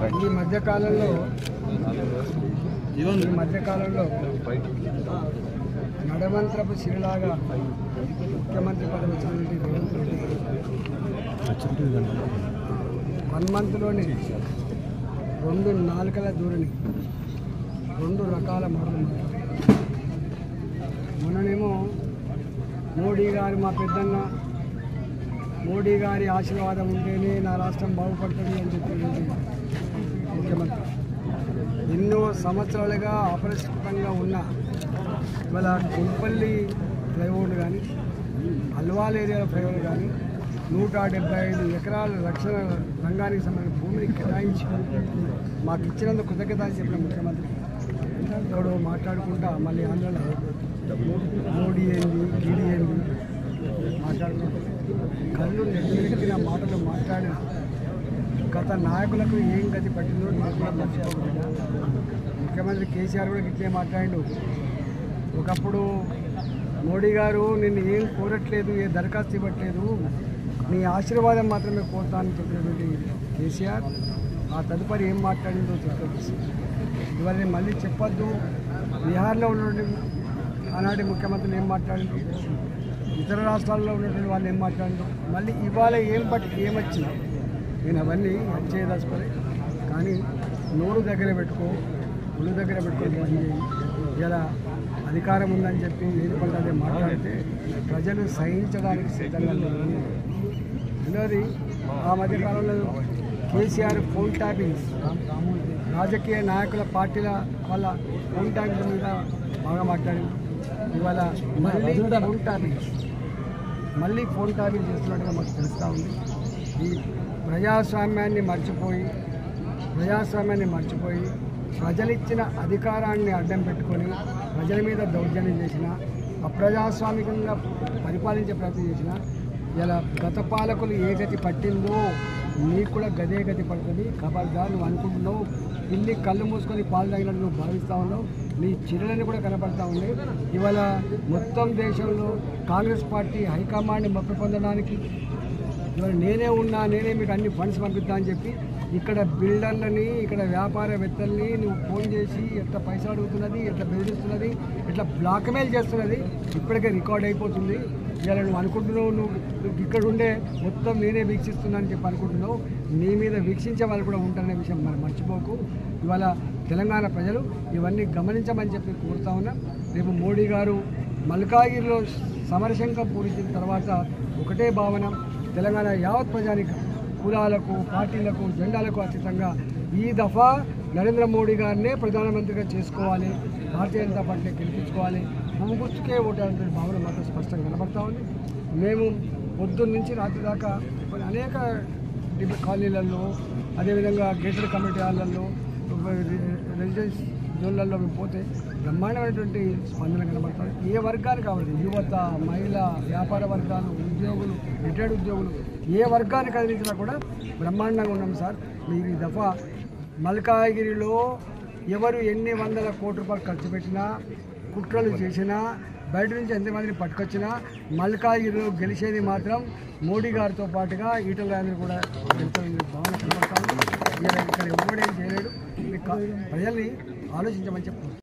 ఈ మధ్యకాలంలో ఈ మధ్యకాలంలో నడమంత్రపు సిరిలాగా ముఖ్యమంత్రి పదవి వచ్చినటువంటి రేవంత్ రెడ్డి గారు వన్ మంత్లోనే రెండు నాలుకల దూరని రెండు రకాల మాటలు మాట్లాడారు మొన్ననేమో మోడీ గారు మా పెద్దన్న మోడీ గారి ఆశీర్వాదం ఉంటేనే నా రాష్ట్రం బాగుపడుతుంది అని చెప్పి ముఖ్యమంత్రి ఎన్నో సంవత్సరాలుగా అపరిష్కృతంగా ఉన్న ఇవాళ కుంపల్లి ఫ్లైఓవర్ కానీ అల్వాల్ ఏరియాల ఫ్లైఓవర్ కానీ నూట డెబ్బై ఐదు ఎకరాల లక్షల రంగానికి సంబంధించిన భూమిని కేటాయించి మాకు ఇచ్చినందుకు కృతజ్ఞత అని చెప్పిన ముఖ్యమంత్రి ఎవడో మాట్లాడుకుంటా మళ్ళీ ఆంధ్రలో మోడీ ఏంది గీడీ ఏంది మాట్లాడుకుంటా కళ్ళు నెట్టిన మాటలు మాట్లాడిన గత నాయకులకు ఏం గతి పట్టిందో నేను కూడా మర్చిపోకుండా ముఖ్యమంత్రి కేసీఆర్ కూడా ఇట్లే మాట్లాడిండు ఒకప్పుడు మోడీ గారు నిన్ను ఏం కోరట్లేదు ఏ దరఖాస్తు ఇవ్వట్లేదు నీ ఆశీర్వాదం మాత్రమే కోరుతానని చెప్పినటువంటి కేసీఆర్ ఆ తదుపరి ఏం మాట్లాడిందో చెప్పవచ్చు ఇవాళ నేను మళ్ళీ చెప్పొద్దు బీహార్లో ఉన్నటువంటి ఆనాటి ముఖ్యమంత్రులు ఏం మాట్లాడిండు ఇతర రాష్ట్రాల్లో ఉన్నటువంటి వాళ్ళు ఏం మాట్లాడిండు మళ్ళీ ఇవాళ ఏం పట్టి ఏమొచ్చింది నేను అవన్నీ చేయదలుచుకోలే కానీ నోరు దగ్గర పెట్టుకో ఒళ్ళు దగ్గర పెట్టుకొని పని చేయి ఇలా అధికారం ఉందని చెప్పి ఏది పడితే అదే మాట్లాడితే ప్రజలు సహించడానికి సిద్ధంగా లేరు రెండోది ఆ మధ్యకాలంలో కేసీఆర్ ఫోన్ ట్యాపింగ్స్ రాజకీయ నాయకుల పార్టీల వాళ్ళ ఫోన్ ట్యాపింగ్ మీద బాగా మాట్లాడింది ఇవాళ మళ్ళీ ఫోన్ ట్యాపింగ్స్ మళ్ళీ ఫోన్ ట్యాపింగ్ చేస్తున్నట్టుగా మాకు తెలుస్తూ ఉంది ఈ ప్రజాస్వామ్యాన్ని మర్చిపోయి ప్రజాస్వామ్యాన్ని మర్చిపోయి ప్రజలిచ్చిన అధికారాన్ని అడ్డం పెట్టుకొని ప్రజల మీద దౌర్జన్యం చేసిన అప్రజాస్వామికంగా పరిపాలించే ప్రయత్నం చేసిన ఇలా గత పాలకులు ఏ గతి పట్టిందో నీకు కూడా గదే గతి పడుతుంది ఖబర్దార్ నువ్వు అనుకుంటున్నావు ఇల్లి కళ్ళు మూసుకొని పాలు తాగినట్టు నువ్వు భావిస్తూ ఉన్నావు నీ చిరులని కూడా కనపడతా ఉన్నాయి ఇవాళ మొత్తం దేశంలో కాంగ్రెస్ పార్టీ హైకమాండ్ని మప్పి పొందడానికి ఇవాళ నేనే ఉన్నా నేనే మీకు అన్ని ఫండ్స్ పంపిస్తా అని చెప్పి ఇక్కడ బిల్డర్లని ఇక్కడ వ్యాపారవేత్తల్ని నువ్వు ఫోన్ చేసి ఎట్లా పైసలు అడుగుతున్నది ఎట్లా బెదిరిస్తున్నది ఎట్లా బ్లాక్మెయిల్ చేస్తున్నది ఇప్పటికే రికార్డ్ అయిపోతుంది ఇవాళ నువ్వు అనుకుంటున్నావు నువ్వు నువ్వు ఇక్కడ ఉండే మొత్తం నేనే వీక్షిస్తున్నా అని చెప్పి అనుకుంటున్నావు నీ మీద వీక్షించే వాళ్ళు కూడా ఉంటారనే విషయం మనం మర్చిపోకు ఇవాళ తెలంగాణ ప్రజలు ఇవన్నీ గమనించమని చెప్పి కోరుతా ఉన్నా రేపు మోడీ గారు మల్కాగిరిలో సమరశంకం పూరించిన తర్వాత ఒకటే భావన తెలంగాణ యావత్ ప్రజానికి కులాలకు పార్టీలకు జెండాలకు అతీతంగా ఈ దఫా నరేంద్ర మోడీ గారినే ప్రధానమంత్రిగా చేసుకోవాలి భారతీయ జనతా పార్టీ గెలిపించుకోవాలి పువ్వు గుర్తుకే ఓటాలనే భావన మాత్రం స్పష్టంగా కనబడతా ఉంది మేము పొద్దున్న నుంచి రాత్రి దాకా కొన్ని అనేక డిబే కాలనీలలో అదేవిధంగా గేటెడ్ కమ్యూనిటీ హాళ్ళల్లో రెసిడెన్స్ జోన్లలో మేము పోతే బ్రహ్మాండమైనటువంటి స్పందన కనబడుతుంది ఏ వర్గానికి కావాలి యువత మహిళ వ్యాపార వర్గాలు ఉద్యోగులు రిటైర్డ్ ఉద్యోగులు ఏ వర్గాన్ని కదిలించినా కూడా బ్రహ్మాండంగా ఉన్నాం సార్ మీరు ఈ దఫా మల్కాగిరిలో ఎవరు ఎన్ని వందల కోట్ల రూపాయలు ఖర్చు పెట్టినా కుట్రలు చేసినా బయట నుంచి ఎంతమందిని పట్టుకొచ్చినా మల్కాగిరిలో గెలిచేది మాత్రం మోడీ గారితో పాటుగా ఈటల రాజేంద్ర కూడా గెలుస్తారని భావన కనబడతాను ఇక్కడ ఎవడేం చేయలేడు మీకు ప్రజల్ని ఆలోచించమని చెప్తున్నాను